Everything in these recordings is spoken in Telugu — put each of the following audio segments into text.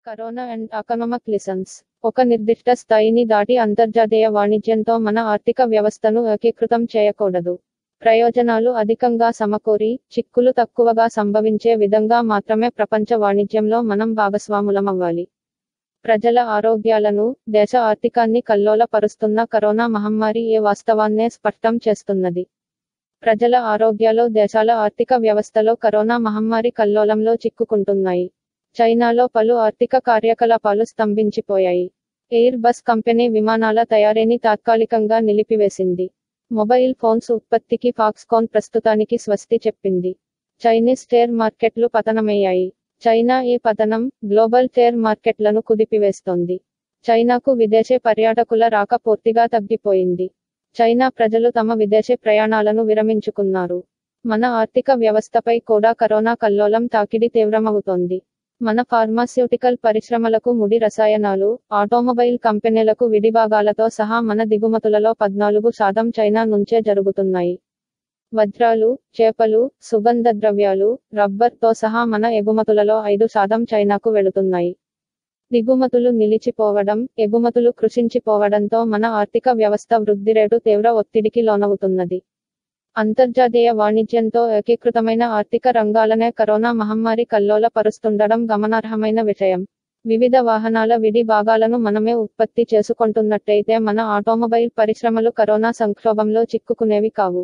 కరోనా అండ్ ఎకనామిక్ లిసన్స్ ఒక నిర్దిష్ట స్థాయిని దాటి అంతర్జాతీయ వాణిజ్యంతో మన ఆర్థిక వ్యవస్థను ఏకీకృతం చేయకూడదు ప్రయోజనాలు అధికంగా సమకూరి చిక్కులు తక్కువగా సంభవించే విధంగా మాత్రమే ప్రపంచ వాణిజ్యంలో మనం భాగస్వాములమవ్వాలి ప్రజల ఆరోగ్యాలను దేశ ఆర్థికాన్ని కల్లోలపరుస్తున్న కరోనా మహమ్మారి ఏ వాస్తవాన్నే స్పష్టం చేస్తున్నది ప్రజల ఆరోగ్యాలు దేశాల ఆర్థిక వ్యవస్థలో కరోనా మహమ్మారి కల్లోలంలో చిక్కుకుంటున్నాయి చైనాలో పలు ఆర్థిక కార్యకలాపాలు స్తంభించిపోయాయి ఎయిర్ బస్ కంపెనీ విమానాల తయారీని తాత్కాలికంగా నిలిపివేసింది మొబైల్ ఫోన్స్ ఉత్పత్తికి ఫాక్స్కాన్ ప్రస్తుతానికి స్వస్తి చెప్పింది చైనీస్ షేర్ మార్కెట్లు పతనమయ్యాయి చైనా ఈ పతనం గ్లోబల్ షేర్ మార్కెట్లను కుదిపివేస్తోంది చైనాకు విదేశీ పర్యాటకుల రాక పూర్తిగా తగ్గిపోయింది చైనా ప్రజలు తమ విదేశీ ప్రయాణాలను విరమించుకున్నారు మన ఆర్థిక వ్యవస్థపై కూడా కరోనా కల్లోలం తాకిడి తీవ్రమవుతోంది మన ఫార్మాస్యూటికల్ పరిశ్రమలకు ముడి రసాయనాలు ఆటోమొబైల్ కంపెనీలకు విడిభాగాలతో సహా మన దిగుమతులలో పద్నాలుగు శాతం చైనా నుంచే జరుగుతున్నాయి వజ్రాలు చేపలు సుగంధ ద్రవ్యాలు రబ్బర్తో సహా మన ఎగుమతులలో ఐదు శాతం చైనాకు వెళుతున్నాయి దిగుమతులు నిలిచిపోవడం ఎగుమతులు కృషించిపోవడంతో మన ఆర్థిక వ్యవస్థ వృద్ధి రేటు తీవ్ర ఒత్తిడికి లోనవుతున్నది అంతర్జాతీయ వాణిజ్యంతో ఏకీకృతమైన ఆర్థిక రంగాలనే కరోనా మహమ్మారి కల్లోల పరుస్తుండడం గమనార్హమైన విషయం వివిధ వాహనాల విడి భాగాలను మనమే ఉత్పత్తి చేసుకుంటున్నట్టయితే మన ఆటోమొబైల్ పరిశ్రమలు కరోనా సంక్షోభంలో చిక్కుకునేవి కావు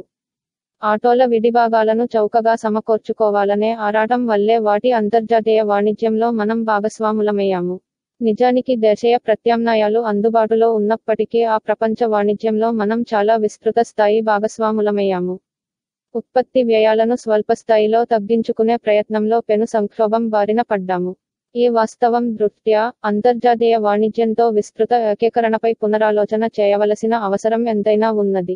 ఆటోల విడిభాగాలను చౌకగా సమకూర్చుకోవాలనే ఆరాటం వల్లే వాటి అంతర్జాతీయ వాణిజ్యంలో మనం భాగస్వాములమయ్యాము నిజానికి దేశీయ ప్రత్యామ్నాయాలు అందుబాటులో ఉన్నప్పటికీ ఆ ప్రపంచ వాణిజ్యంలో మనం చాలా విస్తృత స్థాయి భాగస్వాములమయ్యాము ఉత్పత్తి వ్యయాలను స్వల్ప స్థాయిలో తగ్గించుకునే ప్రయత్నంలో పెను సంక్షోభం బారిన పడ్డాము ఈ వాస్తవం దృష్ట్యా అంతర్జాతీయ వాణిజ్యంతో విస్తృత ఏకీకరణపై పునరాలోచన చేయవలసిన అవసరం ఎంతైనా ఉన్నది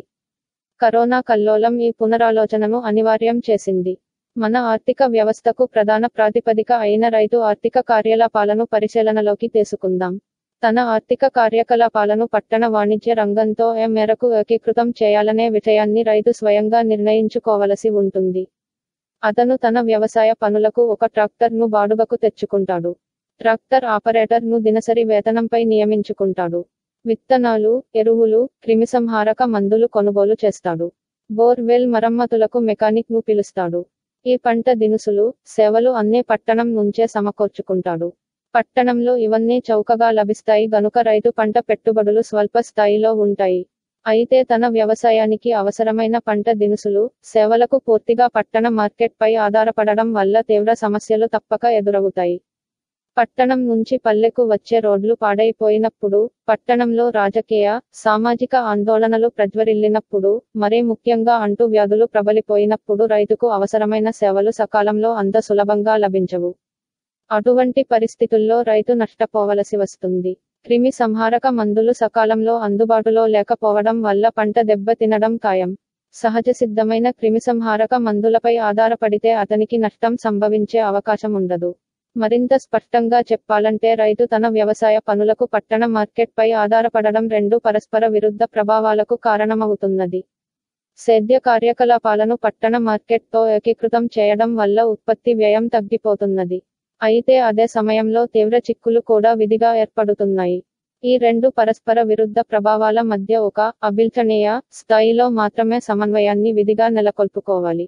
కరోనా కల్లోలం ఈ పునరాలోచనను అనివార్యం చేసింది మన ఆర్థిక వ్యవస్థకు ప్రధాన ప్రాతిపదిక అయిన రైతు ఆర్థిక కార్యకలాపాలను పరిశీలనలోకి తీసుకుందాం తన ఆర్థిక కార్యకలాపాలను పట్టణ వాణిజ్య రంగంతో ఏ మేరకు ఏకీకృతం చేయాలనే విషయాన్ని రైతు స్వయంగా నిర్ణయించుకోవలసి ఉంటుంది అతను తన వ్యవసాయ పనులకు ఒక ట్రాక్టర్ ను బాడుగకు తెచ్చుకుంటాడు ట్రాక్టర్ ఆపరేటర్ ను దినసరి వేతనంపై నియమించుకుంటాడు విత్తనాలు ఎరువులు క్రిమిసంహారక మందులు కొనుగోలు చేస్తాడు బోర్వెల్ మరమ్మతులకు మెకానిక్ ను పిలుస్తాడు ఈ పంట దినుసులు సేవలు అన్నీ పట్టణం నుంచే సమకూర్చుకుంటాడు పట్టణంలో ఇవన్నీ చౌకగా లభిస్తాయి గనుక రైతు పంట పెట్టుబడులు స్వల్ప స్థాయిలో ఉంటాయి అయితే తన వ్యవసాయానికి అవసరమైన పంట దినుసులు సేవలకు పూర్తిగా పట్టణ మార్కెట్ పై ఆధారపడడం వల్ల తీవ్ర సమస్యలు తప్పక ఎదురవుతాయి పట్టణం నుంచి పల్లెకు వచ్చే రోడ్లు పాడైపోయినప్పుడు పట్టణంలో రాజకీయ సామాజిక ఆందోళనలు ప్రజ్వరిల్లినప్పుడు మరీ ముఖ్యంగా అంటు వ్యాధులు ప్రబలిపోయినప్పుడు రైతుకు అవసరమైన సేవలు సకాలంలో అంత సులభంగా లభించవు అటువంటి పరిస్థితుల్లో రైతు నష్టపోవలసి వస్తుంది క్రిమి సంహారక మందులు సకాలంలో అందుబాటులో లేకపోవడం వల్ల పంట దెబ్బతినడం ఖాయం సహజ సిద్ధమైన క్రిమిసంహారక మందులపై ఆధారపడితే అతనికి నష్టం సంభవించే అవకాశం ఉండదు మరింత స్పష్టంగా చెప్పాలంటే రైతు తన వ్యవసాయ పనులకు పట్టణ మార్కెట్ పై ఆధారపడడం రెండు పరస్పర విరుద్ధ ప్రభావాలకు కారణమవుతున్నది సేద్య కార్యకలాపాలను పట్టణ మార్కెట్తో ఏకీకృతం చేయడం వల్ల ఉత్పత్తి వ్యయం తగ్గిపోతున్నది అయితే అదే సమయంలో తీవ్ర చిక్కులు కూడా విధిగా ఏర్పడుతున్నాయి ఈ రెండు పరస్పర విరుద్ధ ప్రభావాల మధ్య ఒక అభిల్చనీయ స్థాయిలో మాత్రమే సమన్వయాన్ని విధిగా నెలకొల్పుకోవాలి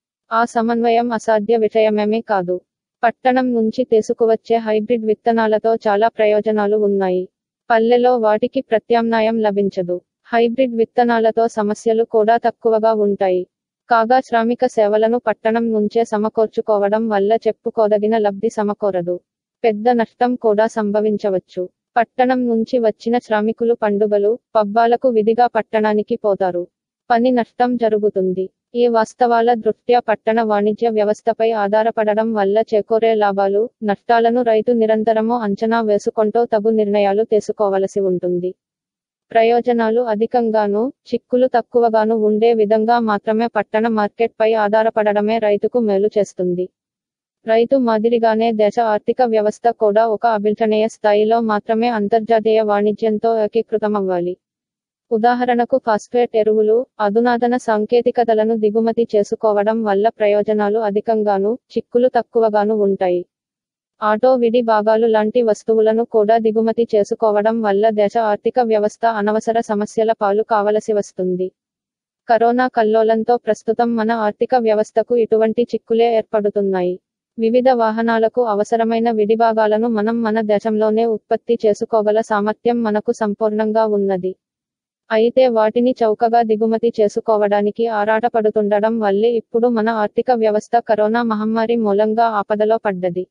ఆ సమన్వయం అసాధ్య విషయమేమీ కాదు పట్టణం నుంచి తీసుకువచ్చే హైబ్రిడ్ విత్తనాలతో చాలా ప్రయోజనాలు ఉన్నాయి పల్లెలో వాటికి ప్రత్యామ్నాయం లభించదు హైబ్రిడ్ విత్తనాలతో సమస్యలు కూడా తక్కువగా ఉంటాయి కాగా శ్రామిక సేవలను పట్టణం నుంచే సమకూర్చుకోవడం వల్ల చెప్పుకోదగిన లబ్ధి సమకూరదు పెద్ద నష్టం కూడా సంభవించవచ్చు పట్టణం నుంచి వచ్చిన శ్రామికులు పండుగలు పబ్బాలకు విధిగా పట్టణానికి పోతారు పని నష్టం జరుగుతుంది ఈ వాస్తవాల దృష్ట్యా పట్టణ వాణిజ్య వ్యవస్థపై ఆధారపడడం వల్ల చేకూరే లాభాలు నష్టాలను రైతు నిరంతరము అంచనా వేసుకుంటూ తగు నిర్ణయాలు తీసుకోవలసి ఉంటుంది ప్రయోజనాలు అధికంగాను చిక్కులు తక్కువగాను ఉండే విధంగా మాత్రమే పట్టణ మార్కెట్ పై ఆధారపడడమే రైతుకు మేలు చేస్తుంది రైతు మాదిరిగానే దేశ ఆర్థిక వ్యవస్థ కూడా ఒక అభిల్చనీయ స్థాయిలో మాత్రమే అంతర్జాతీయ వాణిజ్యంతో ఏకీకృతమవ్వాలి ఉదాహరణకు ఫాస్ఫేట్ ఎరువులు అధునాతన సాంకేతికతలను దిగుమతి చేసుకోవడం వల్ల ప్రయోజనాలు అధికంగాను చిక్కులు తక్కువగాను ఉంటాయి ఆటో విడి భాగాలు లాంటి వస్తువులను కూడా దిగుమతి చేసుకోవడం వల్ల దేశ ఆర్థిక వ్యవస్థ అనవసర సమస్యల పాలు కావలసి వస్తుంది కరోనా కల్లోలంతో ప్రస్తుతం మన ఆర్థిక వ్యవస్థకు ఇటువంటి చిక్కులే ఏర్పడుతున్నాయి వివిధ వాహనాలకు అవసరమైన విడిభాగాలను మనం మన దేశంలోనే ఉత్పత్తి చేసుకోగల సామర్థ్యం మనకు సంపూర్ణంగా ఉన్నది అయితే వాటిని చౌకగా దిగుమతి చేసుకోవడానికి ఆరాటపడుతుండడం వల్లే ఇప్పుడు మన ఆర్థిక వ్యవస్థ కరోనా మహమ్మారి మూలంగా ఆపదలో పడ్డది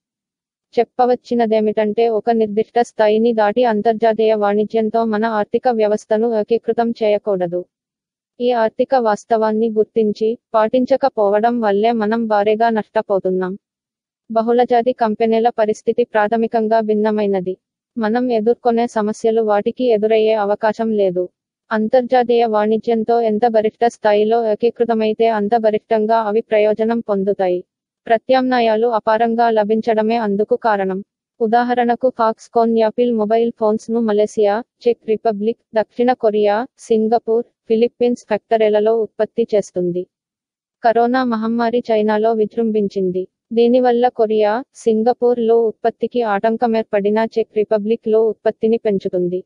చెప్పవచ్చినదేమిటంటే ఒక నిర్దిష్ట స్థాయిని దాటి అంతర్జాతీయ వాణిజ్యంతో మన ఆర్థిక వ్యవస్థను ఏకీకృతం చేయకూడదు ఈ ఆర్థిక వాస్తవాన్ని గుర్తించి పాటించకపోవడం వల్లే మనం భారీగా నష్టపోతున్నాం బహుళజాతి కంపెనీల పరిస్థితి ప్రాథమికంగా భిన్నమైనది మనం ఎదుర్కొనే సమస్యలు వాటికి ఎదురయ్యే అవకాశం లేదు అంతర్జాతీయ వాణిజ్యంతో ఎంత గరిష్ట స్థాయిలో ఏకీకృతమైతే అంత గరిష్టంగా అవి ప్రయోజనం పొందుతాయి ప్రత్యామ్నాయాలు అపారంగా లభించడమే అందుకు కారణం ఉదాహరణకు ఫాక్స్కాన్ యాపిల్ మొబైల్ ఫోన్స్ ను మలేసియా చెక్ రిపబ్లిక్ దక్షిణ కొరియా సింగపూర్ ఫిలిప్పీన్స్ ఫ్యాక్టరీలలో ఉత్పత్తి చేస్తుంది కరోనా మహమ్మారి చైనాలో విజృంభించింది దీనివల్ల కొరియా సింగపూర్ లో ఉత్పత్తికి ఆటంకమేర్పడిన చెక్ రిపబ్లిక్ లో ఉత్పత్తిని పెంచుతుంది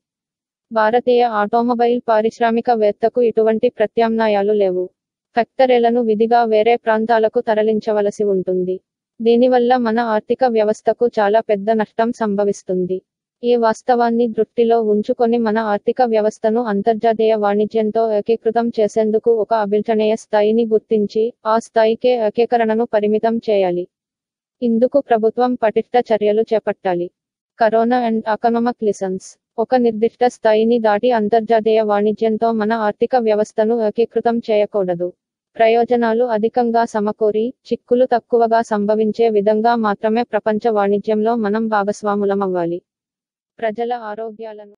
భారతీయ ఆటోమొబైల్ పారిశ్రామికవేత్తకు ఇటువంటి ప్రత్యామ్నాయాలు లేవు ఫ్యాక్టరీలను విధిగా వేరే ప్రాంతాలకు తరలించవలసి ఉంటుంది దీనివల్ల మన ఆర్థిక వ్యవస్థకు చాలా పెద్ద నష్టం సంభవిస్తుంది ఈ వాస్తవాన్ని దృష్టిలో ఉంచుకొని మన ఆర్థిక వ్యవస్థను అంతర్జాతీయ వాణిజ్యంతో ఏకీకృతం చేసేందుకు ఒక అభిలషణీయ స్థాయిని గుర్తించి ఆ స్థాయికే ఏకీకరణను పరిమితం చేయాలి ఇందుకు ప్రభుత్వం పటిష్ట చర్యలు చేపట్టాలి కరోనా అండ్ ఎకనామిక్ లిసన్స్ ఒక నిర్దిష్ట స్థాయిని దాటి అంతర్జాతీయ వాణిజ్యంతో మన ఆర్థిక వ్యవస్థను ఏకీకృతం చేయకూడదు ప్రయోజనాలు అధికంగా సమకూరి చిక్కులు తక్కువగా సంభవించే విధంగా మాత్రమే ప్రపంచ వాణిజ్యంలో మనం భాగస్వాములమవ్వాలి ప్రజల ఆరోగ్యాలను